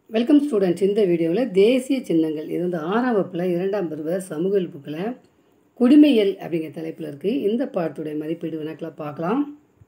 welcome students இந்த வீடியோவில் தேசிய சின்னங்கள் இது வந்து ஆறாம் வகுப்பில் இரண்டாம் பருவ சமூக புக்கில் குடிமையல் அப்படிங்கிற தலைப்பில் இருக்குது இந்த பாடத்துடைய மதிப்பீடு வினாக்களை பார்க்கலாம்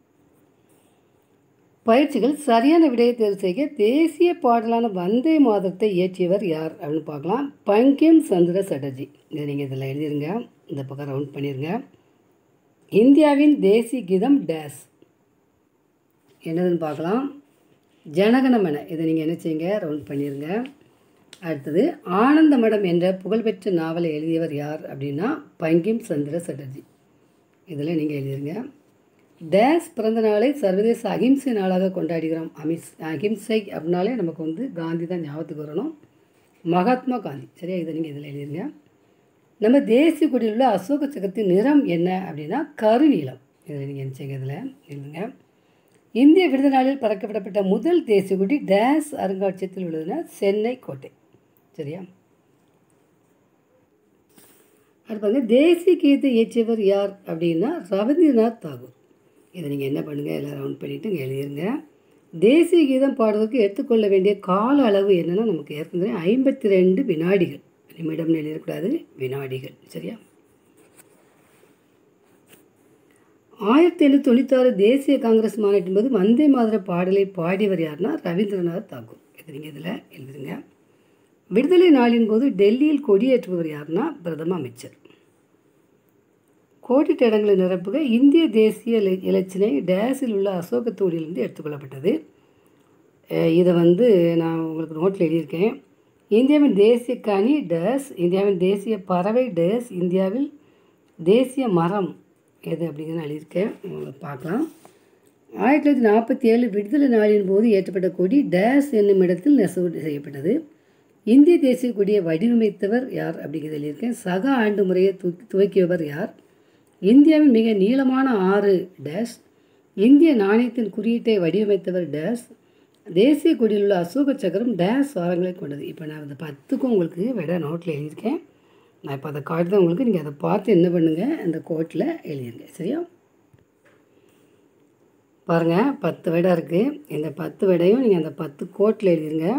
பயிற்சிகள் சரியான விடையை தேர்வு செய்ய தேசிய பாடலான வந்தே மாதத்தை இயற்றியவர் யார் அப்படின்னு பார்க்கலாம் பங்கிம் சந்திர சட்டர்ஜி இதை நீங்கள் இதில் எழுதிருங்க இந்த பக்கம் ரவுண்ட் பண்ணிடுங்க இந்தியாவின் தேசிய கீதம் டேஸ் என்னதுன்னு பார்க்கலாம் ஜனகணமன இதை நீங்கள் என்ன செய்யுங்க ரவுண்ட் பண்ணிடுங்க அடுத்தது ஆனந்த மடம் என்ற புகழ்பெற்ற நாவலை எழுதியவர் யார் அப்படின்னா பங்கிம் சந்திர சட்டர்ஜி இதில் நீங்கள் எழுதிருங்க டேஸ் பிறந்த நாளை சர்வதேச அகிம்சை நாளாக கொண்டாடுகிறோம் அமிஸ் அகிம்சை அப்படின்னாலே நமக்கு வந்து காந்தி தான் ஞாபகத்துக்கு வரணும் மகாத்மா காந்தி சரியா இதை நீங்கள் இதில் எழுதிருங்க நம்ம தேசிய கொடியில் உள்ள அசோக சக்கரத்தின் நிறம் என்ன அப்படின்னா கருநீலம் இதில் நீங்கள் என்ன செய்யுங்க இதில் எழுதுங்க இந்திய விருது நாளில் பறக்கப்படப்பட்ட முதல் தேசிய கொடி டேஸ் அருங்காட்சியகத்தில் உள்ளதுன்னா சென்னை கோட்டை சரியா அடுத்து பாருங்க தேசிய கீதத்தை இயற்றியவர் யார் அப்படின்னா ரவீந்திரநாத் தாகூர் இதை நீங்கள் என்ன பண்ணுங்கள் எல்லாம் ரவுண்ட் பண்ணிவிட்டு இங்கே எழுதிருங்க தேசிய கீதம் பாடுவதற்கு எடுத்துக்கொள்ள வேண்டிய கால அளவு என்னென்னா நமக்கு ஏற்கனவே ஐம்பத்தி ரெண்டு வினாடிகள் நிமிடம்னு எழுதக்கூடாது வினாடிகள் சரியா ஆயிரத்தி எண்ணூற்றி தொண்ணூத்தாறு தேசிய காங்கிரஸ் மாநாட்டின் போது வந்தே மாதர பாடலை பாடியவர் யாருன்னா ரவீந்திரநாத் தாகூர் இது நீங்கள் இதில் எழுதுங்க விடுதலை நாளின் போது டெல்லியில் கொடியேற்றுபவர் யாருன்னா பிரதம அமைச்சர் கோடிட்ட இடங்களை நிரப்புக இந்திய தேசிய இல- இலச்சினை டேஸில் உள்ள அசோகத்தோடியிலிருந்து எடுத்துக்கொள்ளப்பட்டது அஹ் இதை வந்து நான் உங்களுக்கு நோட்டில் எழுதியிருக்கேன் இந்தியாவின் தேசிய கனி டேஸ் இந்தியாவின் தேசிய பறவை டேஸ் இந்தியாவில் தேசிய மரம் எது அப்படிங்கிறத நான் எழுதியிருக்கேன் உங்களுக்கு பார்க்கலாம் ஆயிரத்தி தொள்ளாயிரத்தி நாற்பத்தி ஏழு விடுதலை நாளின் போது ஏற்றப்பட்ட கொடி டேஸ் என்னும் இடத்தில் நெசவு செய்யப்பட்டது இந்திய தேசிய கொடியை வடிவமைத்தவர் யார் அப்படிங்கிறத எழுதியிருக்கேன் சக ஆண்டு முறையை தூக்கி துவக்கியவர் யார் இந்தியாவின் மிக நீளமான ஆறு டேஷ் இந்திய நாணயத்தின் குறியீட்டை வடிவமைத்தவர் டேஷ் தேசிய கொடியில் உள்ள அசோக சக்கரம் டேஷ் வாரங்களை கொண்டது இப்போ நான் இந்த பத்துக்கும் உங்களுக்கு விட நோட்டில் எழுதியிருக்கேன் நான் இப்போ அதை காட்டி தான் உங்களுக்கு நீங்கள் அதை பார்த்து என்ன பண்ணுங்கள் அந்த கோட்டில் எழுதிருங்க சரியா பாருங்கள் பத்து விடை இருக்குது இந்த பத்து விடையும் நீங்கள் அந்த பத்து கோட்டில் எழுதிருங்க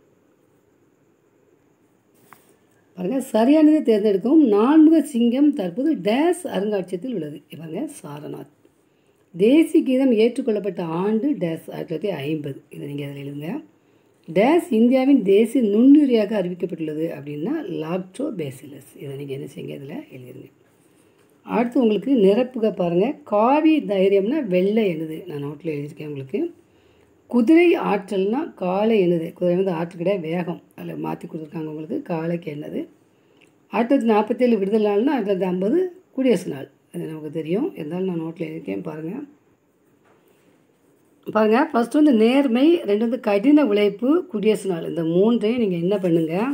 பாருங்கள் சரியானதை தேர்ந்தெடுக்கவும் நான்முக சிங்கம் தற்போது டேஸ் அருங்காட்சியகத்தில் உள்ளது பாருங்க சாரநாத் தேசிய கீதம் ஏற்றுக்கொள்ளப்பட்ட ஆண்டு டேஸ் ஆயிரத்தி தொள்ளாயிரத்தி ஐம்பது இதை நீங்கள் அதில் எழுதுங்க டேஸ் இந்தியாவின் தேசிய நுண்ணுயிரியாக அறிவிக்கப்பட்டுள்ளது அப்படின்னா லாக்டோ பேசிலஸ் இதை நீங்கள் என்ன செய்யுங்க இதில் எழுதிருங்க அடுத்து உங்களுக்கு நிரப்புக பாருங்கள் காவி தைரியம்னா வெள்ளை என்னது நான் நோட்டில் எழுதியிருக்கேன் உங்களுக்கு குதிரை ஆற்றல்னா காலை என்னது குதிரை வந்து ஆற்று கிடையாது வேகம் அதில் மாற்றி கொடுத்துருக்காங்க உங்களுக்கு காலைக்கு என்னது ஆயிரத்தி தொள்ளாயிரத்தி நாற்பத்தேழு விடுதலை நாள்னா ஆயிரத்தி தொள்ளாயிரத்தி ஐம்பது குடியரசு நாள் அது நமக்கு தெரியும் இருந்தாலும் நான் நோட்டில் எழுதியிருக்கேன் பாருங்கள் பாருங்கள் ஃபஸ்ட்டு வந்து நேர்மை ரெண்டு வந்து கடின உழைப்பு குடியரசு நாள் இந்த மூன்றையும் நீங்கள் என்ன பண்ணுங்கள்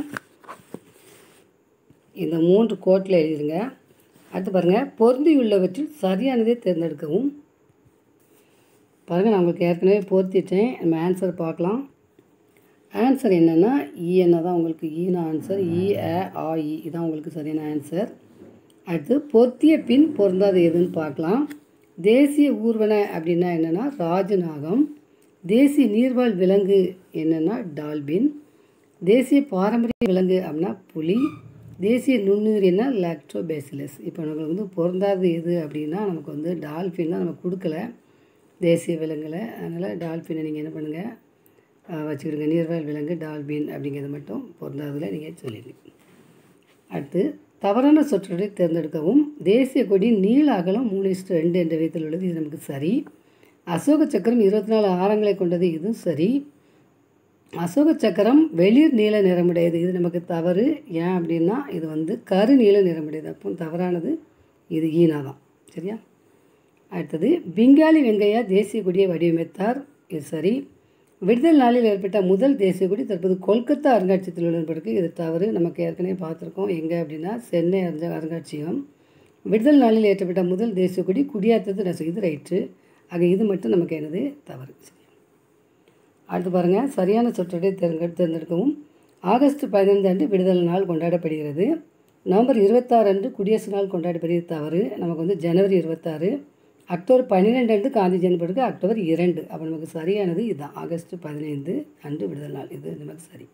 இந்த மூன்று கோட்டில் எழுதிருங்க அடுத்து பாருங்கள் பொருந்தியுள்ளவற்றில் சரியானதை தேர்ந்தெடுக்கவும் பாருங்கள் நான் உங்களுக்கு ஏற்கனவே பொருத்திட்டேன் நம்ம ஆன்சர் பார்க்கலாம் ஆன்சர் என்னென்னா இஎன்னா தான் உங்களுக்கு ஈன ஆன்சர் இ அ ஆ இ இதான் உங்களுக்கு சரியான ஆன்சர் அடுத்து பொருத்திய பின் பொருந்தாது எதுன்னு பார்க்கலாம் தேசிய ஊர்வன அப்படின்னா என்னென்னா ராஜநாகம் தேசிய நீர்வாழ் விலங்கு என்னென்னா டால்பின் தேசிய பாரம்பரிய விலங்கு அப்படின்னா புலி தேசிய நுண்ணுயிரினா லாக்டோபேசிலஸ் இப்போ நமக்கு வந்து பொருந்தாது எது அப்படின்னா நமக்கு வந்து டால்ஃபின் தான் நமக்கு கொடுக்கல தேசிய விலங்குல அதனால் டால்ஃபினை நீங்கள் என்ன பண்ணுங்கள் வச்சுக்கிடுங்க நீர்வாழ் விலங்கு டால்பின் அப்படிங்கிறது மட்டும் பொருந்தாததில் நீங்கள் சொல்லிடுங்க அடுத்து தவறான சொற்றொடரை தேர்ந்தெடுக்கவும் தேசிய கொடி நீள அகலம் மூணு இஸ்டு ரெண்டு என்ற விதத்தில் உள்ளது இது நமக்கு சரி அசோக சக்கரம் இருபத்தி நாலு ஆரங்களை கொண்டது இதுவும் சரி அசோக சக்கரம் வெளிர் நீல நிறமுடையது இது நமக்கு தவறு ஏன் அப்படின்னா இது வந்து கரு நீல நிறமுடையது அப்போ தவறானது இது ஈனா தான் சரியா அடுத்தது பெங்காலி வெங்கையா தேசிய கொடியை வடிவமைத்தார் இது சரி விடுதலை நாளில் ஏற்பட்ட முதல் தேசிய கொடி தற்போது கொல்கத்தா அருங்காட்சியகத்தில் உள்ளதற்கு இது தவறு நமக்கு ஏற்கனவே பார்த்துருக்கோம் எங்கே அப்படின்னா சென்னை அருங்க அருங்காட்சியகம் விடுதலை நாளில் ஏற்றப்பட்ட முதல் தேசிய கொடி குடியாத்தது நெசவு இது ரைட்டு ஆக இது மட்டும் நமக்கு என்னது தவறு சரி அடுத்து பாருங்கள் சரியான சொற்றொடரை தேர்ந்தெடு தேர்ந்தெடுக்கவும் ஆகஸ்ட் பதினைந்து அன்று விடுதலை நாள் கொண்டாடப்படுகிறது நவம்பர் இருபத்தாறு அன்று குடியரசு நாள் கொண்டாடப்படுகிறது தவறு நமக்கு வந்து ஜனவரி இருபத்தாறு அக்டோபர் பன்னிரெண்டு அன்று காந்தி ஜெயந்தி பிறகு அக்டோபர் இரண்டு அப்போ நமக்கு சரியானது இதுதான் ஆகஸ்ட் பதினைந்து அன்று விடுதலை நாள் இது நமக்கு சரி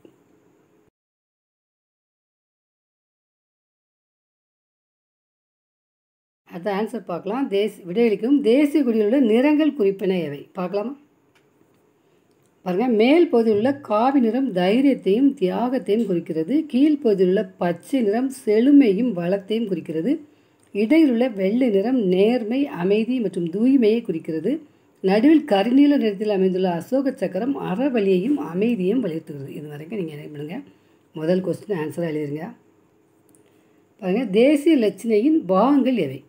அடுத்த ஆன்சர் பார்க்கலாம் தேச விடையளிக்கும் தேசிய கொடியில் உள்ள நிறங்கள் குறிப்பின எவை பார்க்கலாமா பாருங்கள் மேல் பகுதியில் உள்ள காவி நிறம் தைரியத்தையும் தியாகத்தையும் குறிக்கிறது கீழ்ப்பகுதியில் உள்ள பச்சை நிறம் செழுமையும் வளத்தையும் குறிக்கிறது இடையில் உள்ள வெள்ளை நிறம் நேர்மை அமைதி மற்றும் தூய்மையை குறிக்கிறது நடுவில் கருநீல நிறத்தில் அமைந்துள்ள அசோக சக்கரம் அறவழியையும் அமைதியையும் வலியுறுத்துகிறது இது வரைக்கும் நீங்கள் என்ன பண்ணுங்க முதல் கொஸ்டின் ஆன்சராக எழுதிருங்க பாருங்கள் தேசிய லட்சணையின் பாகங்கள் எவை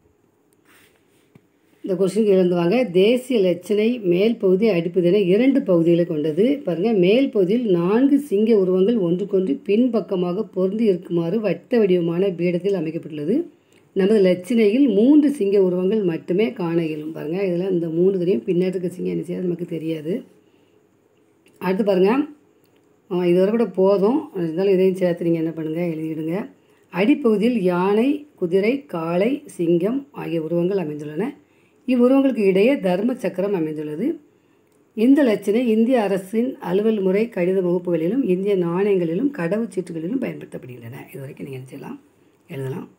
இந்த கொஸ்டின் எழுந்துவாங்க தேசிய லட்சணை மேல் பகுதி அடிப்பது என இரண்டு பகுதிகளை கொண்டது பாருங்கள் மேல் பகுதியில் நான்கு சிங்க உருவங்கள் ஒன்றுக்கொன்று பின்பக்கமாக பொருந்தி இருக்குமாறு வட்ட வடிவமான பீடத்தில் அமைக்கப்பட்டுள்ளது நமது லட்சணையில் மூன்று சிங்க உருவங்கள் மட்டுமே காண இயலும் பாருங்கள் இதில் இந்த மூணு தெரியும் பின்னாடி இருக்க சிங்கம் என்ன செய்யாது நமக்கு தெரியாது அடுத்து பாருங்கள் இது வரை கூட போதும் இருந்தாலும் இதையும் சேர்த்து நீங்கள் என்ன பண்ணுங்கள் எழுதிடுங்க அடிப்பகுதியில் யானை குதிரை காளை சிங்கம் ஆகிய உருவங்கள் அமைந்துள்ளன இவ்வுருவங்களுக்கு இடையே தர்ம சக்கரம் அமைந்துள்ளது இந்த லட்சணை இந்திய அரசின் அலுவல் முறை கடித வகுப்புகளிலும் இந்திய நாணயங்களிலும் கடவுச்சீட்டுகளிலும் பயன்படுத்தப்படுகின்றன இது வரைக்கும் நீங்கள் என்ன செய்யலாம் எழுதலாம்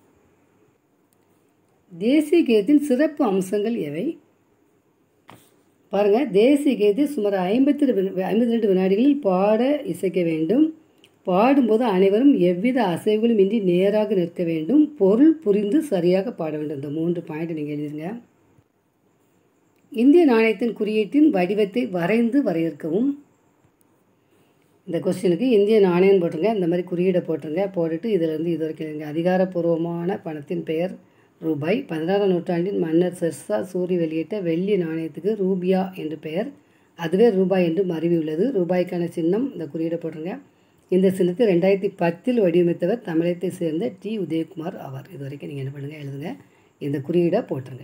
தேசிய கீதத்தின் சிறப்பு அம்சங்கள் எவை பாருங்கள் தேசிய கீதத்தை சுமார் ஐம்பத்தி ஐம்பத்தி ரெண்டு வினாடிகளில் பாட இசைக்க வேண்டும் பாடும்போது அனைவரும் எவ்வித அசைவுகளும் இன்றி நேராக நிற்க வேண்டும் பொருள் புரிந்து சரியாக பாட வேண்டும் இந்த மூன்று பாயிண்ட் நீங்கள் எழுதிருங்க இந்திய நாணயத்தின் குறியீட்டின் வடிவத்தை வரைந்து வரையறுக்கவும் இந்த கொஸ்டினுக்கு இந்திய நாணயம் போட்டுருங்க இந்த மாதிரி குறியீடை போட்டுருங்க போட்டுட்டு இதிலேருந்து இது வரைக்கும் எழுதுங்க அதிகாரப்பூர்வமான பணத்தின் பெயர் ரூபாய் பதினாறாம் நூற்றாண்டின் மன்னர் செர்சா சூரி வெளியிட்ட வெள்ளி நாணயத்துக்கு ரூபியா என்று பெயர் அதுவே ரூபாய் என்று மருவியுள்ளது ரூபாய்க்கான சின்னம் இந்த குறியீடை போட்டுருங்க இந்த சின்னத்தை ரெண்டாயிரத்தி பத்தில் வடிவமைத்தவர் தமிழகத்தை சேர்ந்த டி உதயகுமார் ஆவார் இது வரைக்கும் நீங்கள் என்ன பண்ணுங்கள் எழுதுங்க இந்த குறியீடை போட்டுருங்க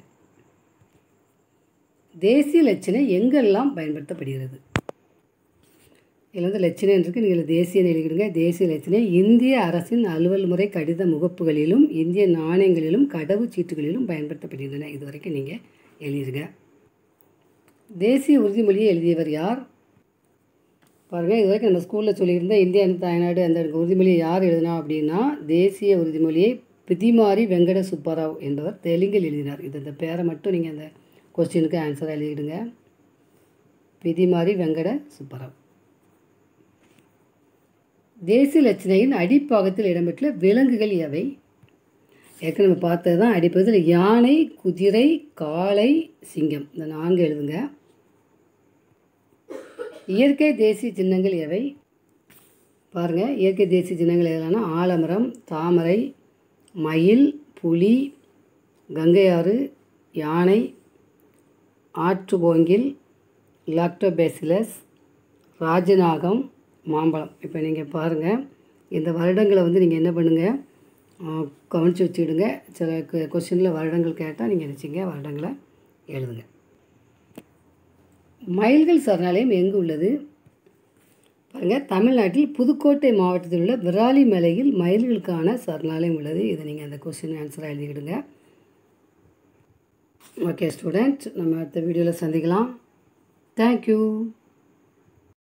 தேசிய லட்சணை எங்கெல்லாம் பயன்படுத்தப்படுகிறது இதில் வந்து லட்சணை இருக்கு நீங்கள் தேசிய எழுதிடுங்க தேசிய லட்சணை இந்திய அரசின் அலுவல் முறை கடித முகப்புகளிலும் இந்திய நாணயங்களிலும் கடவுச்சீட்டுகளிலும் பயன்படுத்தப்படுகின்றன இது வரைக்கும் நீங்கள் எழுதிடுங்க தேசிய உறுதிமொழியை எழுதியவர் யார் பாருங்கள் இது வரைக்கும் நம்ம ஸ்கூலில் சொல்லியிருந்த இந்தியா தாய்நாடு அந்த உறுதிமொழியை யார் எழுதினா அப்படின்னா தேசிய உறுதிமொழியை பிதிமாரி வெங்கட சுப்பராவ் என்பவர் தெலுங்கில் எழுதினார் இது இந்த பேரை மட்டும் நீங்கள் அந்த கொஸ்டினுக்கு ஆன்சராக எழுதிடுங்க பிதிமாரி வெங்கட சுப்பராவ் தேசிய லட்சணையின் அடிப்பாகத்தில் இடம்பெற்றுள்ள விலங்குகள் எவை ஏற்கனவே நம்ம பார்த்தது தான் அடிப்பகுதியில் யானை குதிரை காளை சிங்கம் இந்த நான்கு எழுதுங்க இயற்கை தேசிய சின்னங்கள் எவை பாருங்கள் இயற்கை தேசிய சின்னங்கள் எதுலான்னா ஆலமரம் தாமரை மயில் புலி கங்கையாறு யானை ஆற்றுபோங்கில் லாக்டோபேசிலஸ் ராஜநாகம் மாம்பழம் இப்போ நீங்கள் பாருங்கள் இந்த வருடங்களை வந்து நீங்கள் என்ன பண்ணுங்கள் கவனித்து வச்சுக்கிடுங்க சில கொஸ்டினில் வருடங்கள் கேட்டால் நீங்கள் நினச்சிங்க வருடங்களை எழுதுங்க மயில்கள் சரணாலயம் எங்கு உள்ளது பாருங்கள் தமிழ்நாட்டில் புதுக்கோட்டை மாவட்டத்தில் உள்ள விராலி மலையில் மயில்களுக்கான சரணாலயம் உள்ளது இதை நீங்கள் அந்த கொஸ்டின் ஆன்சராக எழுதிக்கிடுங்க ஓகே ஸ்டூடெண்ட் நம்ம அடுத்த வீடியோவில் சந்திக்கலாம் தேங்க்யூ